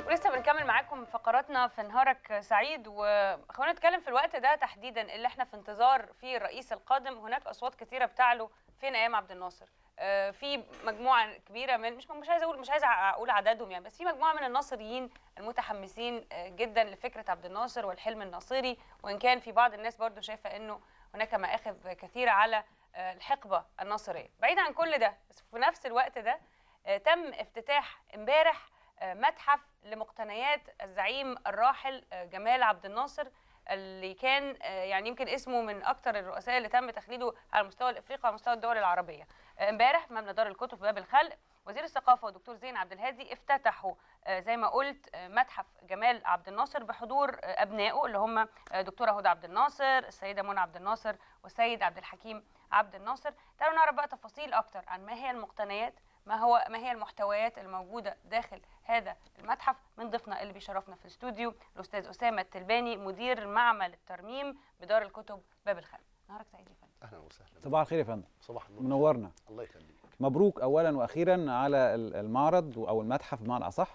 ولسه بنكمل معاكم فقراتنا في نهارك سعيد وخلونا نتكلم في الوقت ده تحديدا اللي احنا في انتظار فيه الرئيس القادم هناك اصوات كثيره بتعلو فين ايام عبد الناصر آه، في مجموعه كبيره من مش مش عايزه اقول مش عايزه اقول عددهم يعني بس في مجموعه من الناصريين المتحمسين آه، جدا لفكره عبد الناصر والحلم الناصري وان كان في بعض الناس برضو شايفه انه هناك مآخذ كثيره على آه، الحقبه الناصريه بعيد عن كل ده بس في نفس الوقت ده آه، تم افتتاح امبارح آه، متحف لمقتنيات الزعيم الراحل آه، جمال عبد الناصر اللي كان آه، يعني يمكن اسمه من اكثر الرؤساء اللي تم تخليده على مستوى الافريقي وعلى مستوى الدول العربيه آه، امبارح في مبنى دار الكتب في باب الخلق وزير الثقافه ودكتور زين عبد الهادي افتتحوا آه، زي ما قلت آه، متحف جمال عبد الناصر بحضور آه، ابنائه اللي هم آه، دكتوره هدى عبد الناصر السيده منى عبد الناصر والسيد عبد الحكيم عبد الناصر تعالوا نعرف بقى تفاصيل اكتر عن ما هي المقتنيات ما هو ما هي المحتويات الموجوده داخل هذا المتحف من ضيفنا اللي بيشرفنا في الاستوديو الاستاذ اسامه التلباني مدير معمل الترميم بدار الكتب باب الخلق نهارك سعيد يا فندم اهلا وسهلا صباح الخير يا فندم صباح النور منورنا الله يخليك مبروك اولا واخيرا على ال- المعرض او المتحف بمعنى اصح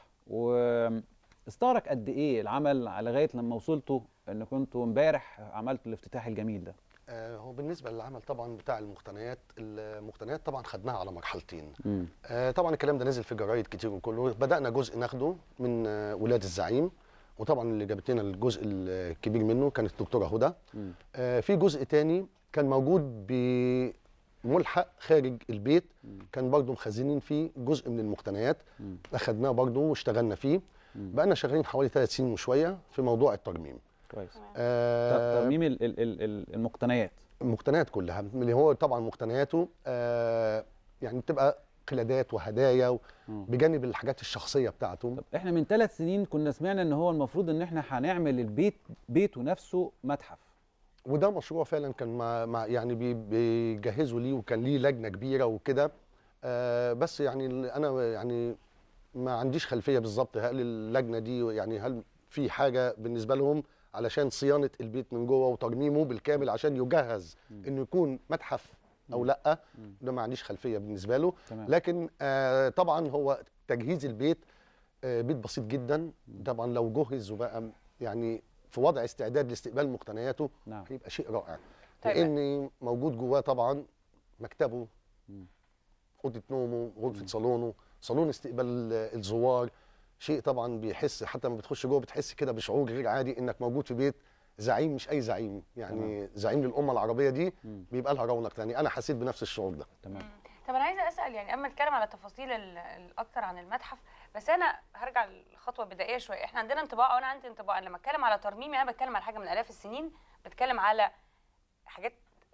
واستغرق قد ايه العمل على لغايه لما وصلتوا ان كنتوا امبارح عملتوا الافتتاح الجميل ده آه هو بالنسبه للعمل طبعا بتاع المقتنيات المقتنيات طبعا خدناها على مرحلتين مم. آه طبعا الكلام ده نزل في جرايد كتير وكله بدانا جزء ناخده من آه ولاد الزعيم وطبعا اللي جابت لنا الجزء الكبير منه كانت الدكتوره هدى مم. آه في جزء تاني كان موجود بملحق خارج البيت مم. كان برضو مخزنين فيه جزء من المقتنيات مم. اخدناه برضو واشتغلنا فيه مم. بقالنا شغالين حوالي ثلاث سنين وشويه في موضوع الترميم كويس آه ترميم ال- ال- ال- ال- المقتنيات المقتنيات كلها اللي هو طبعا مقتنياته آه يعني بتبقى قلادات وهدايا و- مم. بجانب الحاجات الشخصيه بتاعته طب احنا من ثلاث سنين كنا سمعنا ان هو المفروض ان احنا هنعمل البيت بيته نفسه متحف وده مشروع فعلا كان مع, مع يعني بي- بيجهزوا ليه وكان ليه لجنه كبيره وكده آه بس يعني ال- انا يعني ما عنديش خلفيه بالظبط هل اللجنه دي يعني هل في حاجه بالنسبه لهم علشان صيانه البيت من جوه وترميمه بالكامل عشان يجهز انه يكون متحف او لا مم. ده ما عنديش خلفيه بالنسبه له تمام لكن آه طبعا هو تجهيز البيت آه بيت بسيط جدا طبعا لو جهز وبقى يعني في وضع استعداد لاستقبال مقتنياته نعم هيبقى شيء رائع طيب. لان موجود جواه طبعا مكتبه مم. اوضه نومه غرفه صالونه صالون استقبال الزوار شيء طبعا بيحس حتى لما بتخش جوه بتحس كده بشعور غير عادي انك موجود في بيت زعيم مش اي زعيم يعني زعيم للامه العربيه دي مم. بيبقى لها رونق يعني انا حسيت بنفس الشعور ده تمام طب انا عايزه اسال يعني اما نتكلم على التفاصيل ال- الاكثر عن المتحف بس انا هرجع لخطوه بدائيه شويه احنا عندنا انطباع او انا عندي انطباع لما اتكلم على ترميمي انا بتكلم على حاجه من الاف السنين بتكلم على حاجات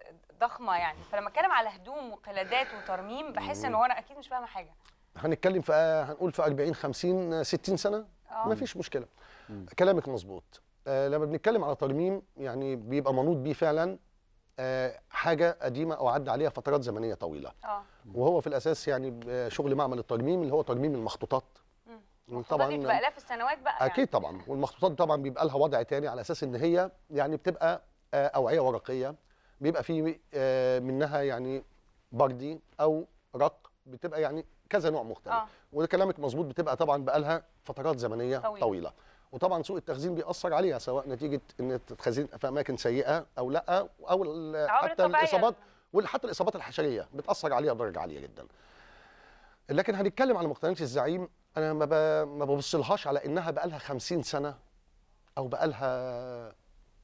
ضخمه يعني فلما اتكلم على هدوم وقلادات وترميم بحس ان هو انا اكيد مش فاهمه حاجه هنتكلم في هنقول في 40 50 60 سنه اه ما فيش مشكله مم. كلامك مظبوط آه لما بنتكلم على ترميم يعني بيبقى منوط بيه فعلا آه حاجه قديمه او عدى عليها فترات زمنيه طويله اه وهو في الاساس يعني آه، شغل معمل الترميم اللي هو ترميم المخطوطات طبعا طبعا بتبقى الاف السنوات بقى اكيد طبعا والمخطوطات طبعا بيبقى لها وضع تاني على اساس ان هي يعني بتبقى آه، اوعيه ورقيه بيبقى في آه، منها يعني بردي او رق بتبقى يعني كذا نوع مختلف اه وده كلامك مظبوط بتبقى طبعا بقى لها فترات زمنيه طويلة. طويلة. طويله وطبعا سوء التخزين بيأثر عليها سواء نتيجه ان تتخزن في اماكن سيئه او لا او ال- عوامل حتى طبيعية. الاصابات وحتى الاصابات الحشريه بتاثر عليها بدرجه عاليه جدا لكن هنتكلم على مقتنيات الزعيم انا ما ب- ما ببصلهاش على انها بقى لها 50 سنه او بقى لها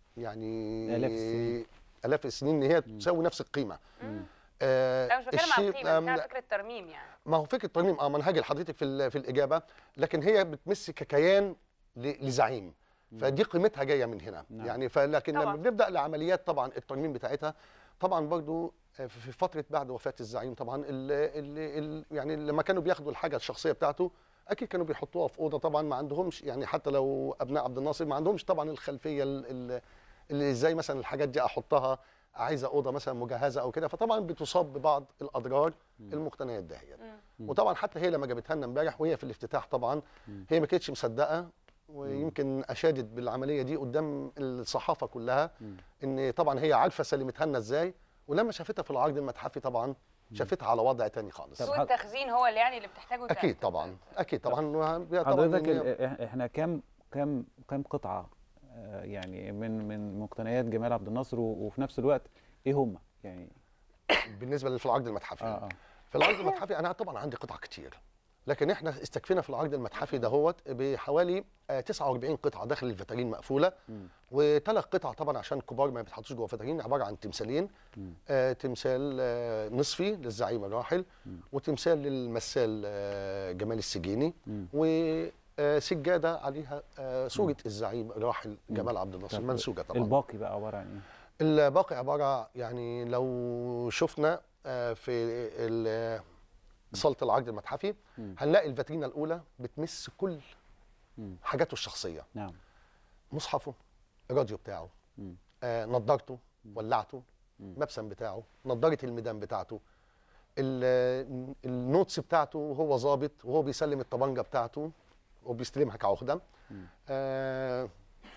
يعني آلاف السنين. الاف السنين ان هي تساوي نفس القيمه مم. آه لا مش بتكلم على الشيء- القيمه بتكلم آم، على فكره الترميم يعني ما هو فكره ترميم اه منهج لحضرتك في ال- في الاجابه لكن هي بتمس ككيان ل- لزعيم فدي قيمتها جايه من هنا نعم. يعني فلكن طبعاً. لما بنبدا لعمليات طبعا الترميم بتاعتها طبعا برضو في في فتره بعد وفاه الزعيم طبعا ال ال ال يعني لما كانوا بياخدوا الحاجه الشخصيه بتاعته اكيد كانوا بيحطوها في اوضه طبعا ما عندهمش يعني حتى لو ابناء عبد الناصر ما عندهمش طبعا الخلفيه ال- ال- اللي ازاي مثلا الحاجات دي احطها عايزه اوضه مثلا مجهزه او كده فطبعا بتصاب ببعض الاضرار المقتنيات دهيت مم. وطبعا حتى هي لما جابتها لنا امبارح وهي في الافتتاح طبعا هي ما كانتش مصدقه ويمكن اشادت بالعمليه دي قدام الصحافه كلها مم. ان طبعا هي عارفه سلمتها لنا ازاي ولما شافتها في العرض المتحفي طبعا شافتها على وضع تاني خالص طب سوء حض- التخزين هو اللي يعني اللي بتحتاجه اكيد طبعا اكيد طبعا وهي طبعا حضرتك إن- ال- إح- احنا كام كام كام قطعه آه، يعني من من مقتنيات جمال عبد الناصر و- وفي نفس الوقت ايه هم يعني بالنسبه للي في العقد المتحفي اه اه في العرض المتحفي انا طبعا عندي قطع كتير لكن احنا استكفينا في العرض المتحفي دهوت بحوالي آه، 49 قطعه داخل الفترين مقفوله مم. وثلاث قطع طبعا عشان كبار ما بيتحطوش جوه فترين عباره عن تمثالين مم. آه تمثال آه نصفي للزعيم الراحل مم. وتمثال للمثال آه جمال السجيني مم. وسجاده عليها آه صوره الزعيم الراحل جمال عبد الناصر طب منسوجه طبعا الباقي بقى عباره عن ايه؟ الباقي عباره يعني لو شفنا آه، في ال- صاله العرض المتحفي مم. هنلاقي الفاترينا الاولى بتمس كل مم. حاجاته الشخصيه نعم مصحفه الراديو بتاعه مم. آه، نضارته ولعته مم. مبسم بتاعه نضاره الميدان بتاعته ال- النوتس بتاعته وهو ظابط وهو بيسلم الطبنجه بتاعته وبيستلمها كعهده مم. آه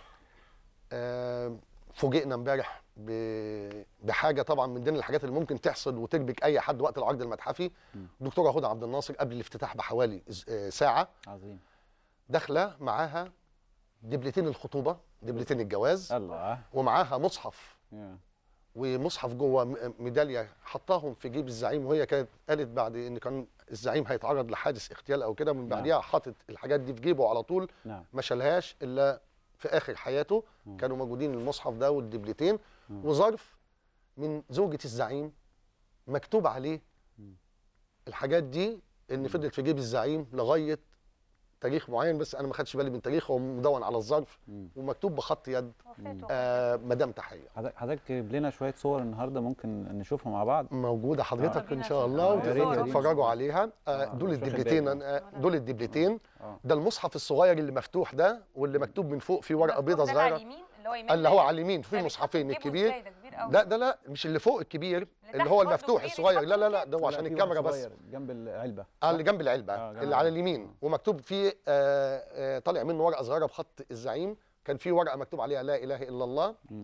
آه فوجئنا امبارح ب- بحاجه طبعا من ضمن الحاجات اللي ممكن تحصل وتربك اي حد وقت العرض المتحفي مم. دكتوره هدى عبد الناصر قبل الافتتاح بحوالي ز- آه، ساعه عظيم داخله معاها دبلتين الخطوبه دبلتين الجواز الله ومعاها مصحف يا. ومصحف جوه م- ميداليه حطاهم في جيب الزعيم وهي كانت قالت بعد ان كان الزعيم هيتعرض لحادث اغتيال او كده من بعديها حاطط الحاجات دي في جيبه على طول نعم ما شالهاش الا في اخر حياته مم. كانوا موجودين المصحف ده والدبلتين مم. وظرف من زوجة الزعيم مكتوب عليه مم. الحاجات دي ان فضلت في جيب الزعيم لغايه تاريخ معين بس انا ما خدتش بالي من تاريخ هو مدون على الظرف مم. ومكتوب بخط يد وفاته آه مدام تحيه حضرتك حضرتك جايب لنا شويه صور النهارده ممكن نشوفها مع بعض موجوده آه. حضرتك ان بينا شاء نشوف. الله آه، يا ريت، يا ريت. وتتفرجوا عليها آه آه، دول مش واخد الدبلتين بالي. آه دول الدبلتين اه ده المصحف الصغير اللي مفتوح ده واللي مكتوب من فوق فيه ورقه بيضه المفروض ده اللي على صغيره اليمين اللي هو يمين اللي هو ده على اليمين في بيتحط المصحفين في جيبه الكبير إزاي؟ ده كبير قوي لا ده لا مش اللي فوق الكبير تحت اللي هو برضه المفتوح كبير الصغير يتحط لا لا في لا ده هو لا، عشان في الكاميرا واحد بس صغير جنب العلبه اه اللي جنب العلبه آه، جنب اللي على العلبة. اليمين ومكتوب فيه آه آه طالع منه ورقه صغيره بخط الزعيم كان في ورقه مكتوب عليها لا اله الا الله مم.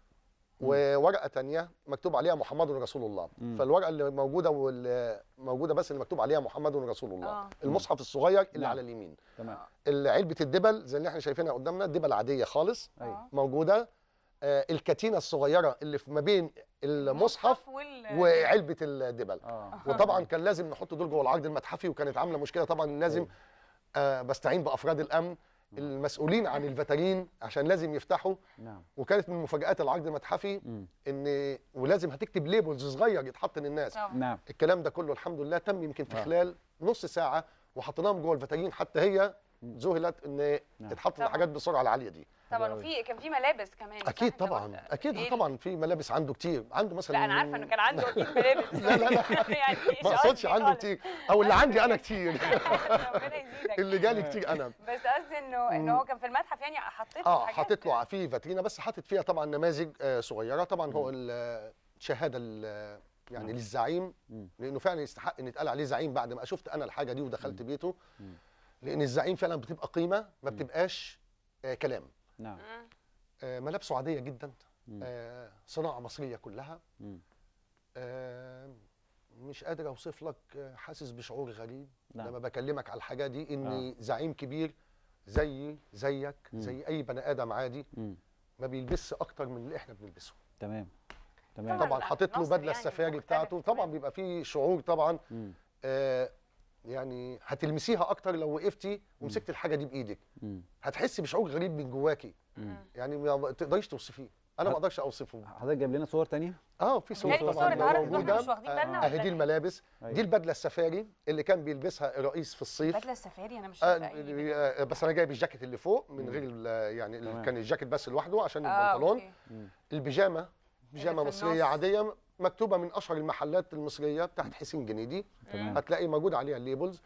وورقه تانية مكتوب عليها محمد رسول الله مم. فالورقه اللي موجوده واللي موجوده بس اللي مكتوب عليها محمد رسول الله آه. المصحف الصغير اللي نعم. على اليمين تمام علبه الدبل زي اللي احنا شايفينها قدامنا دبل عاديه خالص ايوه آه. موجوده آه الكتينه الصغيره اللي في ما بين المصحف وال وعلبه الدبل اه وطبعا كان لازم نحط دول جوه العرض المتحفي وكانت عامله مشكله طبعا لازم أيوة. آه بستعين بافراد الامن المسؤولين عن الفاترين عشان لازم يفتحوا نعم وكانت من مفاجات العرض المتحفي مم. ان ولازم هتكتب ليبلز صغير يتحط للناس طبعا. نعم الكلام ده كله الحمد لله تم يمكن في آه. خلال نص ساعه وحطيناهم جوه الفاترين حتى هي مم. ذهلت ان نعم. تتحط طبعاً. الحاجات بالسرعه العاليه دي طبعا حلو وفي كان في ملابس كمان صح؟ اكيد أنت طبعا قلت- اكيد إيه طبعا في ملابس عنده كتير عنده مثلا لا انا عارفه انه كان عنده اكيد ملابس لا، لا، لا. يعني مش ما اقصدش قصدي عنده خالص. كتير او اللي عندي انا كتير ربنا يزيدك اللي جالي كتير انا بس قصدي انه انه هو كان في المتحف يعني حطيت له اه حاجات- حاطط له في فاترينا بس حاطط فيها طبعا نماذج آه، صغيره طبعا هو الشهاده ال- يعني مم. للزعيم مم. لانه فعلا يستحق ان يتقال عليه زعيم بعد ما شفت انا الحاجه دي ودخلت بيته مم. لان الزعيم فعلا بتبقى قيمه ما بتبقاش آه، كلام نعم مم. آه، ملابسه عاديه جدا مم. آه، صناعه مصريه كلها مم. آه، مش قادر اوصف لك آه، حاسس بشعور غريب نعم. لما بكلمك على الحاجه دي ان آه. زعيم كبير زيي زيك مم. زي اي بني ادم عادي مم. ما بيلبسش اكتر من اللي احنا بنلبسه تمام تمام طبعاً. طبعا حاطط له نصر بدله يعني السفاري مختلف بتاعته طبعا تمام. بيبقى فيه شعور طبعا مم. آه يعني هتلمسيها اكتر لو وقفتي ومسكت الحاجه دي بايدك مم. هتحسي بشعور غريب من جواكي مم. يعني ما تقدريش توصفيه انا ما اقدرش اوصفه حضرتك جايب لنا صور تانية اه في صور يعني في طبعا صور النهارده موجوده احنا مش واخدين بالنا اهي ولا دي إيه؟ الملابس أيوة. دي البدله السفاري اللي كان بيلبسها الرئيس في الصيف بدله السفاري انا مش آه شايفه اي آه، بس انا جايب الجاكيت اللي فوق من مم. غير ال- يعني ال- تمام. كان الجاكيت بس لوحده عشان آه، البنطلون أوكي. مم. البيجامه بيجامه في مصريه النص. عاديه مكتوبه من اشهر المحلات المصريه بتاعت حسين جنيدي تمام هتلاقي موجود عليها الليبلز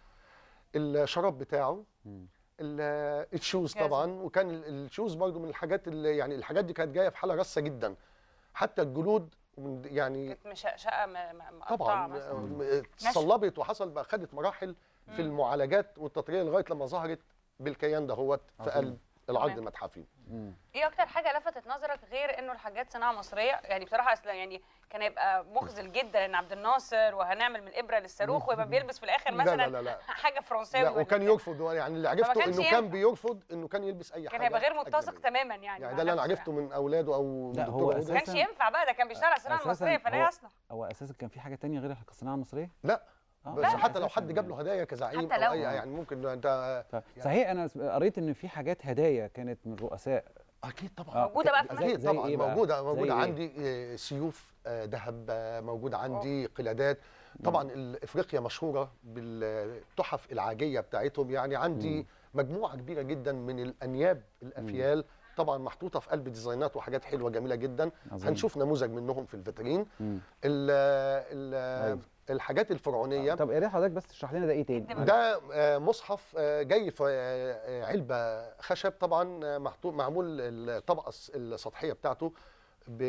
الشراب بتاعه مم. ال- الشوز جزمة. طبعا وكان ال- الشوز برضو من الحاجات اللي يعني الحاجات دي كانت جايه في حاله رصه جدا حتى الجلود من- يعني كانت مشقشقه م- م- مقطعه طبعا مثلا آه، اتصلبت وحصل بقى خدت مراحل في المعالجات والتطريه لغايه لما ظهرت بالكيان دهوت في عظيم. قلب العرض تمام. المتحفي مم. ايه اكتر حاجه لفتت نظرك غير انه الحاجات صناعه مصريه يعني بصراحه اصلا يعني كان هيبقى مخزل جدا ان عبد الناصر وهنعمل من الابره للصاروخ ويبقى بيلبس في الاخر لا مثلا لا لا لا حاجه فرنساوي لا ولا وكان بتاع. يرفض يعني اللي عرفته كانش انه ينفع. كان بيرفض انه كان يلبس اي حاجه كان هيبقى غير متسق أجنبي. تماما يعني يعني مع ده اللي انا نفسه عرفته من اولاده او لا، من هو دكتور ما هدى. كانش ينفع بقى ده كان بيشتغل على الصناعه أساساً المصريه فلا هو- يصلح هو اساسا كان في حاجه تانية غير الصناعه المصريه لا آه، بس لا، حتى لو أساساً حد جاب له هدايا كزعيم حتى او لو. اي يعني ممكن انت ف- صحيح انا قريت ان في حاجات هدايا كانت من الرؤساء اكيد طبعا آه، موجودة بقى في زي- اكيد زي طبعا إيه بقى؟ موجوده زي موجوده إيه؟ عندي آه، سيوف آه، ذهب آه، موجود عندي قلادات طبعا ال- افريقيا مشهوره بالتحف العاجيه بتاعتهم يعني عندي مجموعه كبيره جدا من الانياب الافيال طبعا محطوطه في قلب ديزاينات وحاجات حلوه جميله جدا عظيم. هنشوف نموذج منهم في الفيترين مم. ال ال أيوة. الحاجات الفرعونيه طب يا ريت حضرتك بس تشرح لنا ده ايه تاني ده ده آه، مصحف آه، جاي في آه، آه، علبه خشب طبعا آه، محطوط معمول الطبقه الس- السطحيه بتاعته ب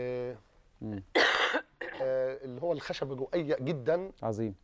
مم. آه، اللي هو الخشب الرقيق جدا عظيم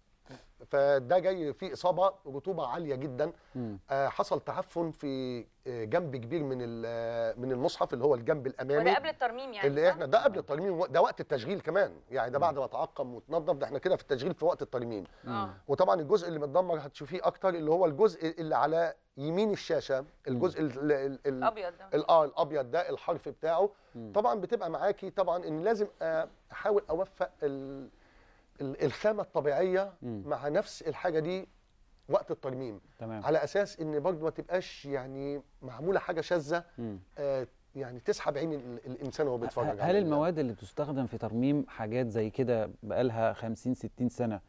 فده جاي فيه اصابه رطوبه عاليه جدا مم. آه، حصل تعفن في آه، جنب كبير من ال- آه، من المصحف اللي هو الجنب وده الامامي قبل الترميم يعني اللي صح؟ احنا ده قبل الترميم ده وقت التشغيل كمان يعني ده بعد ما تعقم وتنظف ده احنا كده في التشغيل في وقت الترميم اه وطبعا الجزء اللي متدمر هتشوفيه اكتر اللي هو الجزء اللي على يمين الشاشه الجزء ال- ال- ال- ابيض ده ال- اه الابيض ده الحرف بتاعه مم. طبعا بتبقى معاكي طبعا ان لازم آه، احاول اوفق ال- ال- الخامه الطبيعيه مم. مع نفس الحاجه دي وقت الترميم تمام على اساس ان برضه ما تبقاش يعني معموله حاجه شاذه مم. آه، يعني تسحب عين ال- الانسان وهو بيتفرج هل على ال- المواد اللي بتستخدم في ترميم حاجات زي كده بقالها 50 60 سنه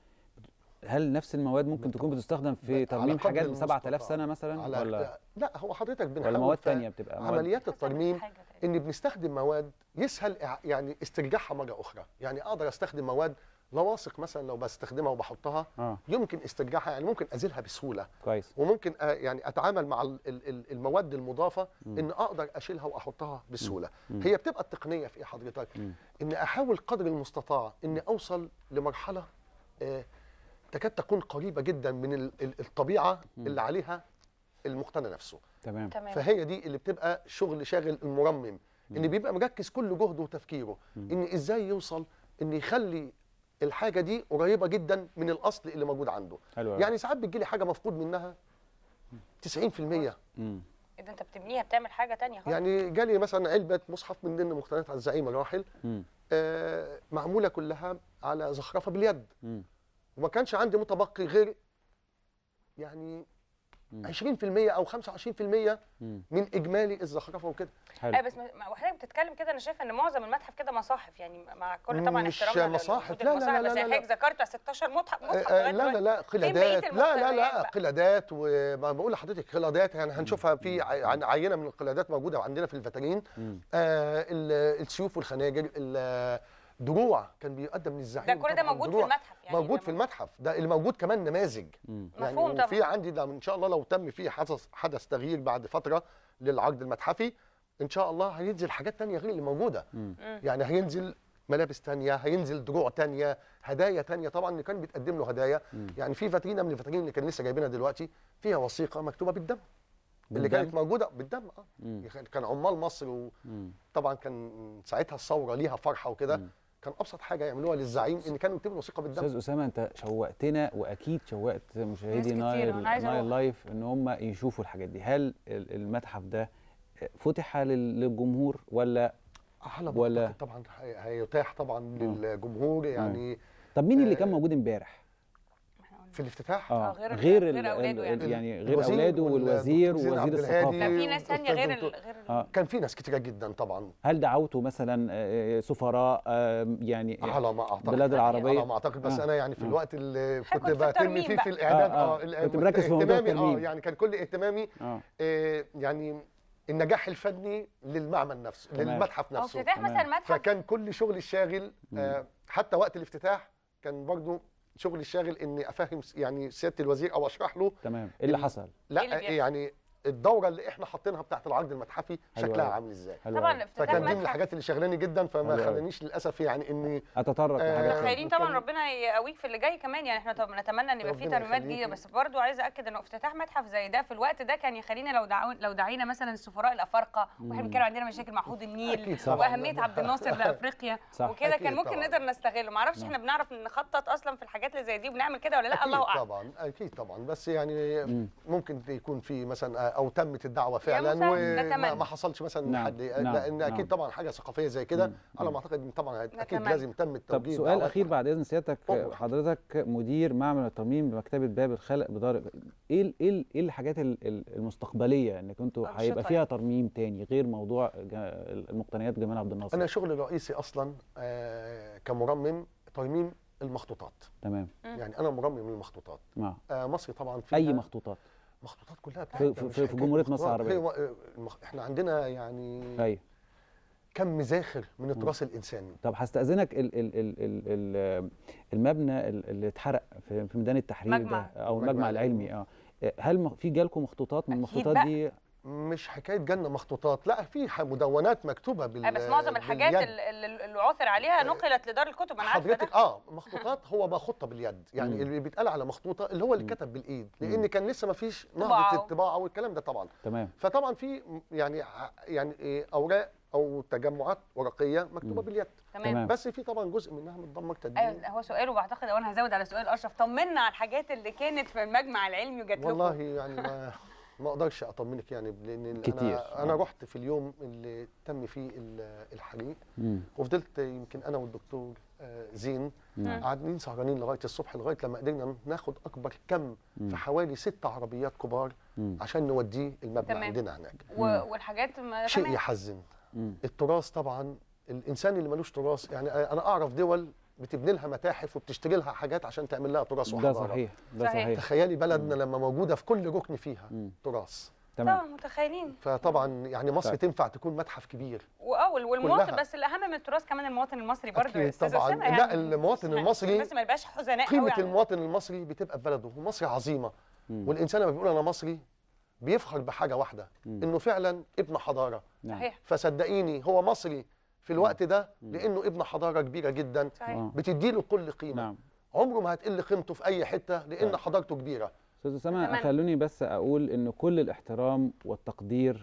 هل نفس المواد ممكن تكون بتستخدم في على ترميم قدر حاجات ب 7000 المستطاع. سنه مثلا على ولا لا هو حضرتك بنحاول ولا مواد في تانية بتبقى مواد عمليات حسب الترميم الحاجة تقريباً. ان بنستخدم مواد يسهل إع- يعني استرجاعها مره اخرى يعني اقدر استخدم مواد لواصق مثلا لو بستخدمها وبحطها اه يمكن استرجاعها يعني ممكن ازيلها بسهوله كويس وممكن آه، يعني اتعامل مع ال- ال- ال- المواد المضافه ان اقدر اشيلها واحطها بسهوله مم. هي بتبقى التقنيه في ايه حضرتك مم. ان احاول قدر المستطاع ان اوصل لمرحله آه، تكاد تكون قريبه جدا من ال- ال- الطبيعه اللي عليها المقتنى نفسه تمام تمام فهي دي اللي بتبقى شغل شاغل المرمم ان بيبقى مركز كل جهده وتفكيره ان ازاي يوصل ان يخلي الحاجه دي قريبه جدا من الاصل اللي موجود عنده حلو أوي. يعني ساعات بتجيلي حاجه مفقود منها 90% مم. ايه ده انت بتبنيها بتعمل حاجه تانية خالص يعني جالي مثلا علبه مصحف من ضمن مقتنيات الزعيم الراحل مم. آه، معموله كلها على زخرفه باليد مم. وما كانش عندي متبقي غير يعني مم. 20% او 25% مم. من اجمالي الزخرفه وكده حلو ايوه بس م- مع- وحضرتك بتتكلم كده انا شايفه ان معظم المتحف كده مصاحف يعني مع كل طبعا مش احترامنا لل- مصاحف، لوجود لا، لا، المصاحف، لا، بس لا، لا. حضرتك ذكرت 16 متحف مصحف آه، لغاية لا لا دلوقتي. لا فين بقية قلادات لا لا المقتنيات لا بقى؟ قلادات وما بقول لحضرتك قلادات يعني هنشوفها في ع- عن عينه من القلادات موجوده عندنا في الفاترين مم. آه ال- السيوف والخناجر الدروع كان بيقدم للزعيم ده كل ده طبعاً موجود في دروع. المتحف يعني موجود ده في المتحف ده اللي موجود كمان نماذج مم. يعني مفهوم طبعاً. وفي عندي ده ان شاء الله لو تم فيه حدث حدث تغيير بعد فتره للعقد المتحفي ان شاء الله هينزل حاجات تانية غير اللي موجوده مم. يعني هينزل ملابس تانية هينزل دروع تانية هدايا تانية طبعا اللي كان بيتقدم له هدايا مم. يعني في فاترينا من الفاترين اللي كان لسه جايبينها دلوقتي فيها وثيقه مكتوبه بالدم اللي بالدم؟ كانت موجوده بالدم اه مم. كان عمال مصر مم. وطبعا كان ساعتها الثوره ليها فرحه وكده مم. كان ابسط حاجه يعملوها للزعيم ان كانوا يكتبوا وثيقه بالدم استاذ اسامه انت شوقتنا واكيد شوقت مشاهدي كتير، نايل أنا عايزة نايل أروح. لايف ان هم يشوفوا الحاجات دي هل ال- المتحف ده فتح لل- للجمهور ولا على ولا- ولا طبعا هي- هيتاح طبعا للجمهور يعني طب مين اللي آه، كان موجود امبارح إحنا قلنا. في الافتتاح اه غير- غير غير ال- أولاده ال- يعني. يعني غير الوزير اولاده وال- والوزير الدكتور زين ووزير عبد الثقافه الهادي. لا في ناس تانية غير ال- الدكتور- غير ال- اه كان في ناس كتيره جدا طبعا هل دعوتوا مثلا آه، سفراء آه، يعني على ما اعتقد بلاد العربيه على ما اعتقد بس آه. انا يعني في آه. الوقت اللي كنت كنت في بتم الترميم فيه بقى. في الاعداد آه، اه, آه. كنت مركز في موضوع اهتمامي اه الترميم. يعني كان كل اهتمامي اه آه يعني النجاح الفني للمعمل نفسه تمام. للمتحف او نفسه افتتاح تمام. مثلا متحف فكان كل شغل الشاغل آه حتى وقت الافتتاح كان برضو شغل الشاغل اني افهم س- يعني سياده الوزير او اشرح له تمام ايه اللي ال- حصل لا إيه اللي بيحصل؟ يعني الدوره اللي احنا حاطينها بتاعت العرض المتحفي حلو شكلها أوي. عامل ازاي حلو طبعا أوي. افتتاح فكان دي من متحف الحاجات اللي شغلاني جدا فما حلو أوي. خلانيش للاسف يعني اني اتطرق آه، لحاجات متخيلين ممكن- طبعا ربنا يقويك في اللي جاي كمان يعني احنا طب نتمنى ان يبقى في ربنا ترميمات يخليكي. جديده بس برضو عايزه اكد انه افتتاح متحف زي ده في الوقت ده كان يخلينا لو دعو لو دعينا مثلا السفراء الافارقه واحنا بنتكلم عندنا مشاكل مع حوض النيل أكيد طبعاً. واهميه عبد الناصر لافريقيا صح. وكده أكيد كان ممكن طبعاً. نقدر نستغله ما اعرفش احنا بنعرف نخطط اصلا في الحاجات اللي زي دي وبنعمل كده ولا لا أكيد الله اعلم طبعا اكيد طبعا بس يعني مم. ممكن يكون في مثلا او تمت الدعوه فعلا مساعد، وما نتمنى. ما حصلش مثلا نعم، حد نعم، لان نعم. اكيد طبعا حاجه ثقافيه زي كده مم. على مم. ما اعتقد إن طبعا اكيد نتمنى. لازم تم طب التوجيه سؤال دعوات. اخير بعد اذن سيادتك أمر. حضرتك مدير معمل الترميم بمكتبه باب الخلق بدار ايه ال- ايه ال- ايه الحاجات ال- ال- المستقبليه ان كنتوا أنشطة هيبقى فيها ترميم تاني غير موضوع جا- المقتنيات جمال عبد الناصر انا شغلي الرئيسي اصلا آه، كمرمم ترميم المخطوطات تمام مم. يعني انا مرمم للمخطوطات مع آه، مصر طبعا فيها اي مخطوطات مخطوطات كلها في- بتاعتنا، في- مش في حكاية جمهورية مصر مخطوطات. العربية. هو آه، المخ... احنا عندنا يعني ايوه كم زاخر من التراث الانساني طب هستأذنك ال ال ال ال ال المبنى ال- اللي اتحرق في في ميدان التحرير مجمع. ده او المجمع المجمع العلمي اه هل م- في جالكم مخطوطات من أكيد المخطوطات بقى. دي مش حكايه جنه مخطوطات لا في ح- مدونات مكتوبه بال آه، بس معظم الحاجات باليد. اللي اللي عثر عليها نقلت لدار الكتب انا عارفه حضرتك ده اه مخطوطات هو مخطه باليد يعني مم. اللي بيتقال على مخطوطه اللي هو اللي مم. كتب بالايد مم. لان كان لسه ما فيش طباعة. نهضه الطباعه والكلام ده طبعا تمام فطبعا في م- يعني ع- يعني إيه اوراق او تجمعات ورقيه مكتوبه مم. باليد تمام تمام. بس في طبعا جزء منها متدمر تدمير ايوه هو سؤاله بعتقد او انا هزود على سؤال اشرف طمنا على الحاجات اللي كانت في المجمع العلمي وجات لكم والله يعني ما ما اقدرش اطمنك يعني لان كتير. انا انا آه. رحت في اليوم اللي تم فيه ال- الحريق مم. وفضلت يمكن انا والدكتور آه، زين نعم. قاعدين سهرانين لغايه الصبح لغايه لما قدرنا ناخد اكبر كم مم. في حوالي ست عربيات كبار مم. عشان نوديه المبنى تمام. عندنا هناك و... والحاجات ما شيء تمام. يحزن مم. التراث طبعا الانسان اللي ملوش تراث يعني انا اعرف دول بتبني لها متاحف وبتشتري لها حاجات عشان تعمل لها تراث ده وحضاره صحيح ده صحيح. صحيح تخيلي بلدنا لما موجوده في كل ركن فيها مم. تراث تمام طبعا متخيلين فطبعا يعني مصر طيب. تنفع تكون متحف كبير واول والمواطن كلها. بس الاهم من التراث كمان المواطن المصري برضه أكيد يا استاذ طبعاً. أسامة لا، المواطن مش- المصري بس ما يبقاش حزناء قيمه قوي على- المواطن المصري بتبقى في بلده ومصر عظيمه مم. والانسان لما بيقول انا مصري بيفخر بحاجه واحده مم. انه فعلا ابن حضاره نعم. صحيح فصدقيني هو مصري في الوقت ده لانه ابن حضاره كبيره جدا صحيح آه. بتديله كل قيمه نعم عمره ما هتقل قيمته في اي حته لان طيب. حضارته كبيره استاذ اسامه أتمنى. خلوني بس اقول ان كل الاحترام والتقدير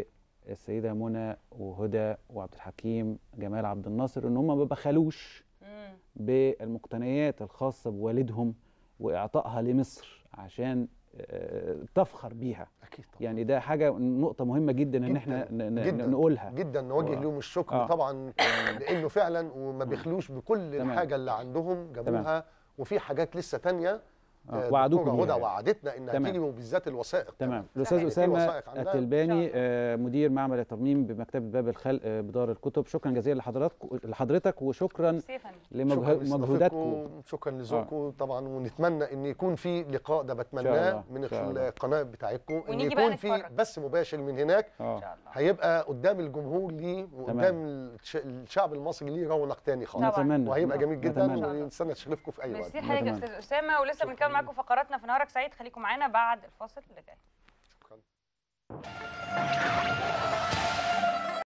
للسيده منى وهدى وعبد الحكيم جمال عبد الناصر ان هم ما بخلوش مم. بالمقتنيات الخاصه بوالدهم واعطائها لمصر عشان آه، تفخر بيها اكيد طبعا يعني ده حاجه نقطه مهمه جدا ان جداً، احنا ن- ن- جداً. نقولها جدا نوجه و- لهم الشكر آه. طبعا لانه فعلا وما بيخلوش بكل تمام. الحاجه اللي عندهم جابوها وفي حاجات لسه تانية آه، آه، وعدوكم دكتورة بيها هدى يعني. وعدتنا انها تمام. تيجي وبالذات الوثائق تمام كمان. الاستاذ صحيح. في اسامه وثائق عندها. إن شاء التلباني الله. آه، مدير معمل الترميم بمكتبه باب الخلق آه، بدار الكتب شكرا جزيلا لحضرتك لحضرتك وشكرا ميرسي يا فندم. شكرا لمجهوداتكم لاستضافتكم، شكرا لذوقكم طبعا ونتمنى ان يكون في لقاء ده شاء بتمناه الله، من إن شاء الله. القناه بتاعتكم ان ونيجي بقى يكون في نتفرج. بث مباشر من هناك ان اه شاء الله هيبقى قدام الجمهور ليه وقدام الش- الشعب المصري ليه رونق تاني خالص طبعاً. نتمنى وهيبقى جميل جدا نتمنى. ونستنى تشرفكم في اي وقت ميرسي حضرتك يا نتمنى. استاذ اسامه ولسه شكراً. بنكمل معاكم فقراتنا في نهارك سعيد خليكم معانا بعد الفاصل اللي جاي شكرا